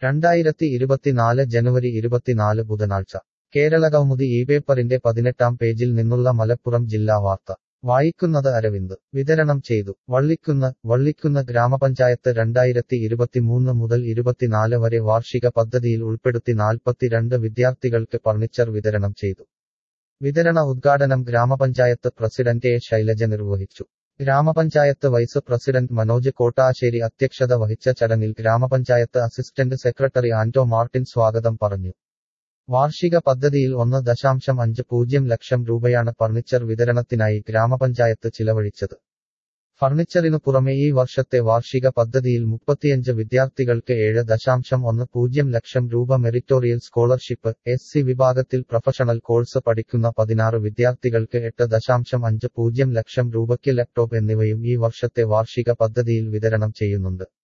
രണ്ടായിരത്തി ഇരുപത്തിനാല് ജനുവരി ഇരുപത്തിനാല് ബുധനാഴ്ച കേരള കൗമുദി ഈ പേപ്പറിന്റെ പതിനെട്ടാം പേജിൽ നിന്നുള്ള മലപ്പുറം ജില്ലാ വാർത്ത വായിക്കുന്നത് അരവിന്ദ് വിതരണം ചെയ്തു വള്ളിക്കുന്ന് വള്ളിക്കുന്ന് ഗ്രാമപഞ്ചായത്ത് രണ്ടായിരത്തി ഇരുപത്തിമൂന്ന് മുതൽ ഇരുപത്തിനാല് വരെ വാർഷിക പദ്ധതിയിൽ ഉൾപ്പെടുത്തി നാൽപ്പത്തിരണ്ട് വിദ്യാർത്ഥികൾക്ക് ഫർണിച്ചർ വിതരണം ചെയ്തു വിതരണ ഉദ്ഘാടനം ഗ്രാമപഞ്ചായത്ത് പ്രസിഡന്റ് എ ശൈലജ നിർവഹിച്ചു ഗ്രാമപഞ്ചായത്ത് വൈസ് പ്രസിഡന്റ് മനോജ് കോട്ടാശ്ശേരി അധ്യക്ഷത വഹിച്ച ചടങ്ങിൽ ഗ്രാമപഞ്ചായത്ത് അസിസ്റ്റന്റ് സെക്രട്ടറി ആന്റോ മാർട്ടിൻ സ്വാഗതം പറഞ്ഞു വാർഷിക പദ്ധതിയിൽ ഒന്ന് ദശാംശം അഞ്ച് പൂജ്യം ലക്ഷം രൂപയാണ് ഫർണിച്ചർ വിതരണത്തിനായി ഗ്രാമപഞ്ചായത്ത് ചിലവഴിച്ചത് ഫർണിച്ചറിനു പുറമെ ഈ വർഷത്തെ വാർഷിക പദ്ധതിയിൽ മുപ്പത്തിയഞ്ച് വിദ്യാർത്ഥികൾക്ക് ഏഴ് ദശാംശം ഒന്ന് പൂജ്യം ലക്ഷം രൂപ മെറിറ്റോറിയൽ സ്കോളർഷിപ്പ് എസ് സി വിഭാഗത്തിൽ പ്രൊഫഷണൽ കോഴ്സ് പഠിക്കുന്ന പതിനാറ് വിദ്യാർത്ഥികൾക്ക് എട്ട് ദശാംശം അഞ്ച് പൂജ്യം ലക്ഷം രൂപയ്ക്ക് ലാപ്ടോപ്പ് എന്നിവയും ഈ വർഷത്തെ വാർഷിക പദ്ധതിയിൽ വിതരണം ചെയ്യുന്നുണ്ട്